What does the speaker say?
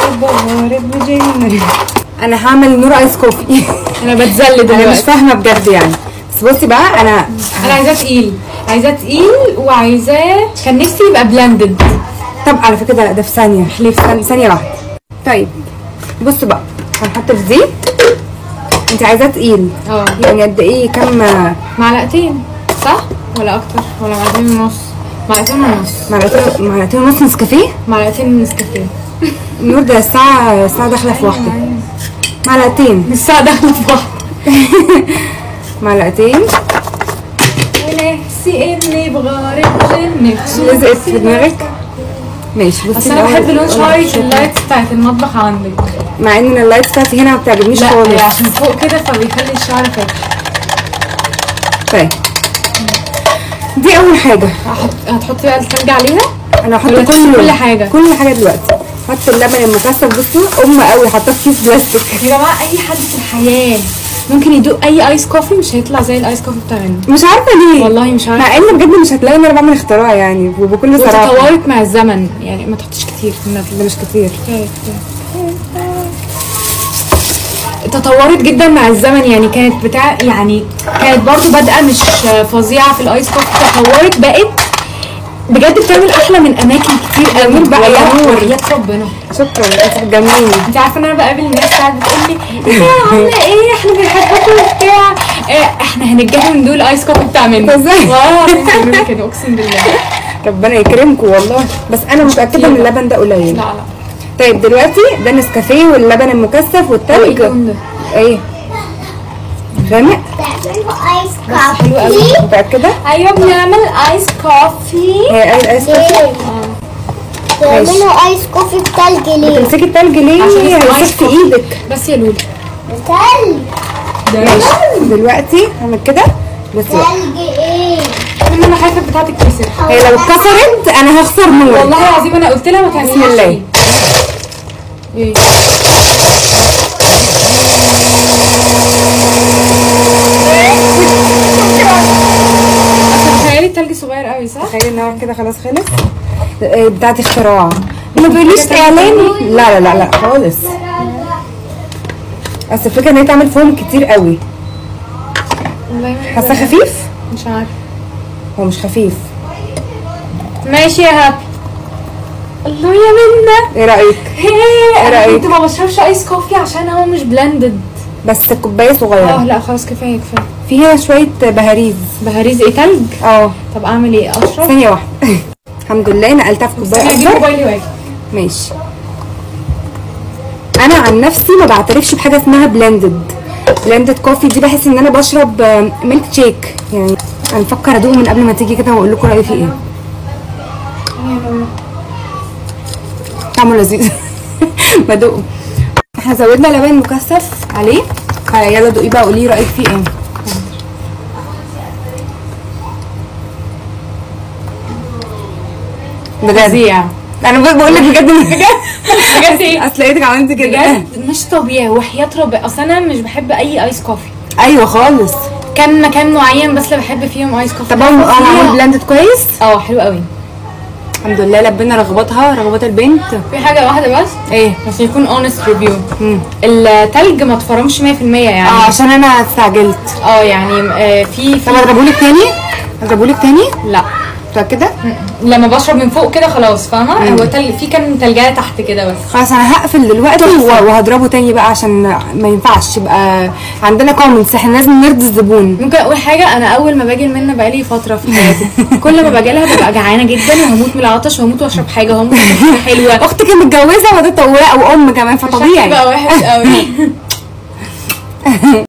بغارب بجنة انا هعمل نور ايس كوفي انا بتذل انا مش دلوقتي فاهمه بجد يعني بس بصي بقى انا انا عايزاه تقيل عايزاه تقيل وعايزاه كان نفسي يبقى بلندد طب على فكره ده ده في ثانيه ليه في ثانيه, ثانية واحده طيب بصوا بقى هنحط في زيت انت عايزاه تقيل اه يعني قد ايه كام معلقتين صح ولا اكتر ولا معلقتين ونص معلقتين ونص معلقتين معلقتين ونص نسكافيه معلقتين نسكافيه النور ده الساعه الساعه داخله في واحده معلقتين الساعه داخله في واحده معلقتين ونفسي اني بغارب جنة لزقت في دماغك ماشي بصي بس انا الأول- بحب لون شعري الأول اللايت بتاعت المطبخ عندك مع ان اللايت بتاعتي هنا ما بتعجبنيش لا خالص عشان فوق كده فبيخلي الشعر فاتح طيب دي اول حاجه هحط هتحطي بقى التلج عليها انا هحط ولا تحطي كل كل حاجة؟ كل حاجه دلوقتي حط اللبن المكثف بصوا ام قوي حاطاه في كيس بلاستيك يا جماعه اي حد في الحياه ممكن يدوق اي ايس كوفي مش هيطلع زي الايس كوفي بتاعنا مش عارفه ليه والله مش عارفة. مع ان بجد مش هتلاقي ان انا بعمل اختراع يعني وبكل صراحه وتطورت مع الزمن يعني ما تحطيش كتير في النبل ده مش كتير كفايه كفايه تطورت جدا مع الزمن يعني كانت بتاع يعني كانت برضو بادئه مش فظيعه في الايس كوفي تطورت بقت بجد بتعمل احلى من اماكن كتير قوي جميل بقى يا والله نور. وحياة ربنا شكرا انت بتجنني انت عارفه ان انا بقابل ناس ساعات بتقول لي ايه عامله ايه احنا بنحبكم وبتاع إيه احنا هنتجاهل من دول الايس كوفي بتاع منه ازاي؟ والله العظيم بيعملوا كده اقسم بالله ربنا يكرمكم والله بس انا متاكده ان كتير بقى. اللبن ده قليل لا لا طيب دلوقتي ده نسكافيه واللبن المكثف هو ايه والتلج اللون ده؟ ايه غامق تعملوا ايس حلو قوي. كوفي متاكده ايوه بنعمل ايس كوفي هي ايه ايس كوفي ليه؟ تعملوا ايس كوفي بتلج ليه؟ تمسكي التلج ليه عشان اسمه هيسيح آيس في كوفي. ايدك بس يا لولي تلج ماشي دلوقتي هعمل كده بصي بقى تلج ايه؟ ان انا خايفه بتاعتك تكسر هي لو اتكسرت انا هخسر نور والله العظيم انا قلت لها ما تعمليش بسم الله. فيه. ايه اصل تخيلي التلج صغير قوي صح؟ تخيلي ان هو كده خلاص خلص إيه، بتاعت اختراع ما بيقوليش اعلاني لا لا لا لا خالص اصل الفكره ان هي تعمل فوم كتير قوي والله ما حاسه خفيف مش عارفه هو مش خفيف ماشي يا هابي الله يا منى ايه رايك هي انا رأيك؟ كنت ما بشربش ايس كوفي عشان هو مش بلندد بس كوبايه اه صغيره لا خلاص كفايه كفايه في هنا شويه بهاريز بهاريز ايه تلج اه طب اعمل ايه اشرب ثانيه واحده الحمد لله نقلتها في بس كوبايه انا هجيب اكبر موبايلي واجي ماشي انا عن نفسي ما بعترفش بحاجه اسمها بلندد بلندد كوفي دي بحس ان انا بشرب ميلك شيك يعني انا بفكر ادوق من قبل ما تيجي كده واقول لكم رايي فيه ايه طعمه لذيذ بدوقه احنا زودنا لبن مكثف عليه ها، يلا دوقي بقى قولي رايك فيه ايه بجد فظيع انا بقول لك بجد بجد بجد ايه اصل لقيتك عملت كده بجد مش طبيعي وحياة ربنا اصل انا مش بحب اي ايس كوفي ايوه خالص كان مكان معين بس اللي بحب فيهم ايس كوفي طب انا انا عامل بلندد كويس اه حلو قوي الحمد لله لبينا رغباتها رغبات البنت في حاجه واحده بس ايه عشان يكون اونست ريفيو مم. التلج ما اتفرمش 100% يعني اه عشان انا استعجلت اه يعني آه، في طب في اضربهولك تاني اضربهولك تاني لا متاكده لما بشرب من فوق كده خلاص فاهمه هو تل... في كام تلجايه تحت كده بس خلاص انا هقفل دلوقتي و- وهضربه تاني بقى عشان ما ينفعش يبقى عندنا كومنتس احنا لازم نرضي الزبون ممكن اقول حاجه انا اول ما باجي منى بقالي فتره في حياتي كل ما باجي لها ببقى جعانه جدا وهموت من العطش وهموت واشرب حاجه وهموت واشرب حاجه حلوه اختك متجوزه وده او ام كمان شكلي فطبيعي بقى وحش قوي